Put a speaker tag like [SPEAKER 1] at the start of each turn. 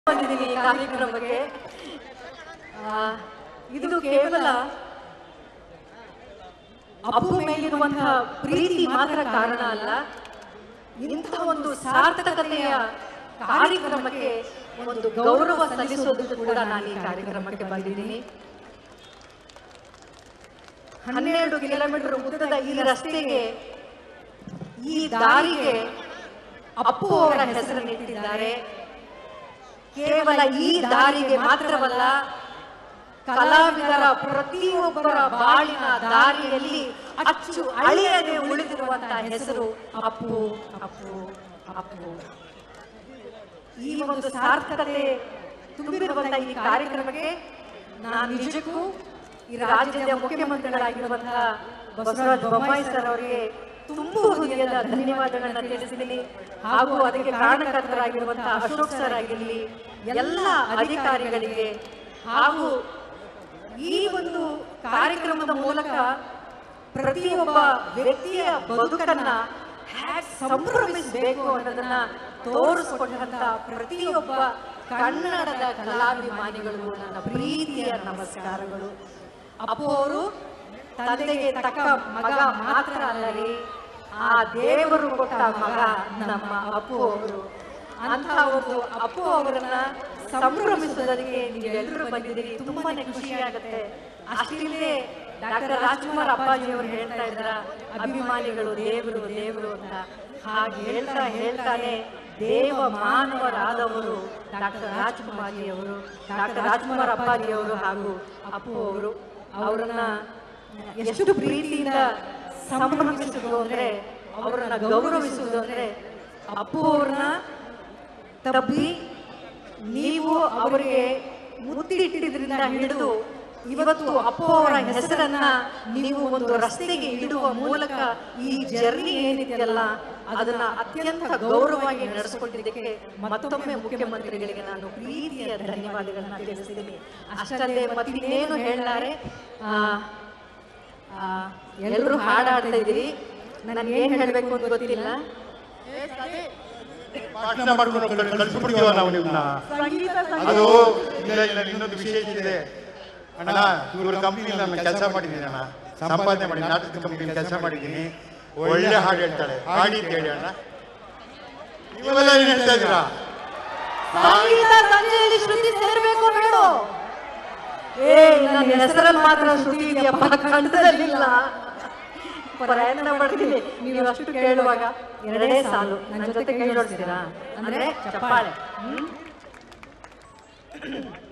[SPEAKER 1] ಬಂದಿದ್ದೀನಿ ಈ ಕಾರ್ಯಕ್ರಮಕ್ಕೆ ಆ, ಇದು ಕೇವಲ ಅಪ್ಪು ಮೇಲಿರುವಂತಹ ಪ್ರೀತಿ ಮಾತ್ರ ಕಾರಣ ಅಲ್ಲ ಇಂತಹ ಒಂದು ಸಾರ್ಥಕತೆಯ ಕಾರ್ಯಕ್ರಮಕ್ಕೆ ಒಂದು ಗೌರವ ಸಲ್ಲಿಸೋದಕ್ಕೂ ಕೂಡ ನಾನು ಈ ಕಾರ್ಯಕ್ರಮಕ್ಕೆ ಬಂದಿದ್ದೀನಿ ಹನ್ನೆರಡು ಕಿಲೋಮೀಟರ್ ಉದ್ದದ ಈ ರಸ್ತೆಗೆ ಈ ದಾರಿಗೆ ಅಪ್ಪು ಅವರ ಹೆಸರನ್ನಿಟ್ಟಿದ್ದಾರೆ ಕೇವಲ ಈ ದಾರಿಗೆ ಮಾತ್ರವಲ್ಲ ಕಲಾವಿದರ ಪ್ರತಿಯೊಬ್ಬರ ಬಾಳಿನ ದಾರಿಯಲ್ಲಿ ಅಚ್ಚು ಅಳಿಯದೆ ಉಳಿದಿರುವಂತಹ ಹೆಸರು ಅಪ್ಪು ಅಪ್ಪು ಅಪ್ಪು ಈ ಒಂದು ಸಾರ್ಥಕತೆ ತುಂಬಿರುವಂತಹ ಈ ಕಾರ್ಯಕ್ರಮಕ್ಕೆ ನಾನು ನಿಜಕ್ಕೂ ಈ ರಾಜ್ಯದ ಮುಖ್ಯಮಂತ್ರಿಗಳಾಗಿರುವಂತಹ ಬಸವರಾಜ ಬೊಮ್ಮಾಯಿ ಸರ್ ಅವರಿಗೆ ತುಂಬು ಹೃದಯದ ಧನ್ಯವಾದಗಳನ್ನ ತಿಳಿಸಿದ್ದೀನಿ ಹಾಗೂ ಅದಕ್ಕೆ ಕಾರಣಕರ್ತರಾಗಿರುವಂತಹ ಅಶೋಕ್ ಸರ್ ಆಗಿರಲಿ ಎಲ್ಲ ಅಧಿಕಾರಿಗಳಿಗೆ ಹಾಗೂ ಈ ಒಂದು ಕಾರ್ಯಕ್ರಮದ ಮೂಲಕ ಪ್ರತಿಯೊಬ್ಬ ವ್ಯಕ್ತಿಯ ಬದುಕನ್ನ ಹ್ಯಾಕ್ ಸಂಭ್ರಮಿಸಬೇಕು ಅನ್ನೋದನ್ನ ತೋರಿಸ್ಕೊಟ್ಟಂತ ಪ್ರತಿಯೊಬ್ಬ ಕನ್ನಡದ ಕಲಾಭಿಮಾನಿಗಳು ನನ್ನ ಪ್ರೀತಿಯ ನಮಸ್ಕಾರಗಳು ಅಪ್ಪು ಅವರು ತಂದೆಗೆ ತಕ್ಕ ಮಗ ಮಾತ್ರ ಅಲ್ಲರಿ ಆ ದೇವರು ಕೊಟ್ಟ ಮಗ ನಮ್ಮ ಅಪ್ಪು ಅವರು ಅಂತ ಒಂದು ಅಪ್ಪು ಅವರನ್ನ ಸಂಭ್ರಮಿಸೋದಕ್ಕೆ ನೀವೆಲ್ಲರೂ ಬಂದಿದ್ದೀರಿ ತುಂಬಾನೇ ಖುಷಿಯಾಗುತ್ತೆ ಅಷ್ಟಿಲ್ಲದೆ ಡಾಕ್ಟರ್ ರಾಜ್ಕುಮಾರ್ ಅಪ್ಪಾಜಿ ಅವರು ಹೇಳ್ತಾ ಇದ್ರ ಅಭಿಮಾನಿಗಳು ದೇವರು ದೇವರು ಅಂತ ಹಾಗೆ ಹೇಳ್ತಾ ಹೇಳ್ತಾನೆ ದೇವ ಮಾನವರಾದವರು ಡಾಕ್ಟರ್ ರಾಜ್ಕುಮಾರಿ ಅವರು ಡಾಕ್ಟರ್ ರಾಜ್ಕುಮಾರ್ ಅಪ್ಪಾಜಿ ಅವರು ಹಾಗೂ ಅಪ್ಪು ಅವರು ಅವರನ್ನ ಎಷ್ಟು ಪ್ರೀತಿಯಿಂದ ಸಂಭ್ರಮಿಸುವುದು ಅಂದ್ರೆ ಅವರನ್ನ ಗೌರವಿಸುವುದು ಅಂದ್ರೆ ಅಪ್ಪು ಅವ್ರನ್ನ ತಬ್ಬಿ ನೀವು ಅವರಿಗೆ ಮುತ್ತಿಟ್ಟಿದ್ರಿಂದ ಹಿಡಿದು ಇವತ್ತು ಅಪ್ಪು ಅವರ ಹೆಸರನ್ನ ನೀವು ಒಂದು ರಸ್ತೆಗೆ ಇಡುವ ಮೂಲಕ ಈ ಜರ್ನಿ ಏನಿದೆಯಲ್ಲ ಅದನ್ನ ಅತ್ಯಂತ ಗೌರವವಾಗಿ ನಡೆಸಿಕೊಂಡಿದ್ದಕ್ಕೆ ಮತ್ತೊಮ್ಮೆ ಮುಖ್ಯಮಂತ್ರಿಗಳಿಗೆ ನಾನು ಪ್ರೀತಿಯ ಧನ್ಯವಾದಗಳನ್ನ ತಿಳಿಸ್ತೀನಿ ಅಷ್ಟಲ್ಲದೆ ಮತ್ತಿನ್ನೇನು ಹೇಳಲಾರೆ ಎಲ್ಲರೂ ಹಾಡಾಡ್ತಾ ಇದ್ದೀರಿ ನನಗೆ ಏನ್ ಹೇಳ್ಬೇಕು ಅಂತ ಗೊತ್ತಿಲ್ಲ
[SPEAKER 2] ಭಾಷಣ ಮಾಡ್ಕೊಂಡು ಕಳಿಸ್ಬಿಡ್ತೀವ ನಾವು ನಿಮ್ಮನ್ನ ಅದು ಇಲ್ಲ ಇಲ್ಲ ಇನ್ನೊಂದು ವಿಶೇಷ ಇದೆ ಅಣ್ಣ ಇವ್ರ ಕಂಪ್ನಿಲಿ ನಾನು ಕೆಲಸ ಮಾಡಿದ್ದೀನಿ ಅಣ್ಣ ಸಂಪಾದನೆ ಮಾಡಿ ನಾಟಕ ಕಂಪ್ನಿಲಿ ಕೆಲಸ ಮಾಡಿದ್ದೀನಿ ಒಳ್ಳೆ ಹಾಡು ಹೇಳ್ತಾಳೆ ಹಾಡಿ ಅಂತ ಹೇಳಿ ಅಣ್ಣ ನೀವೆಲ್ಲ ಏನ್ ಹೇಳ್ತಾ ಇದ್ದೀರಾ
[SPEAKER 1] ಸಂಗೀತ ಸಂಜೆಯಲ್ಲಿ ಶ್ರುತಿ ಸೇರ್ಬೇಕು ಬೇಡು ಏ ನನ್ನ ಹೆಸರಲ್ಲಿ ಮಾತ್ರ ಶ್ರುತಿ ಇದೆಯಪ್ಪ ಕಂಠದಲ್ಲಿಲ್ಲ ಪ್ರಯತ್ನ ಪಡ್ತೀನಿ ನೀವು ಅಷ್ಟು ಕೇಳುವಾಗ ಎರಡೇ ಸಾಲು ನನ್ನ ಜೊತೆ ಕೈ ಜೋಡಿಸ್ತೀರಾ ಅಂದ್ರೆ ಚಪ್ಪಾಳೆ ಹ್ಮ್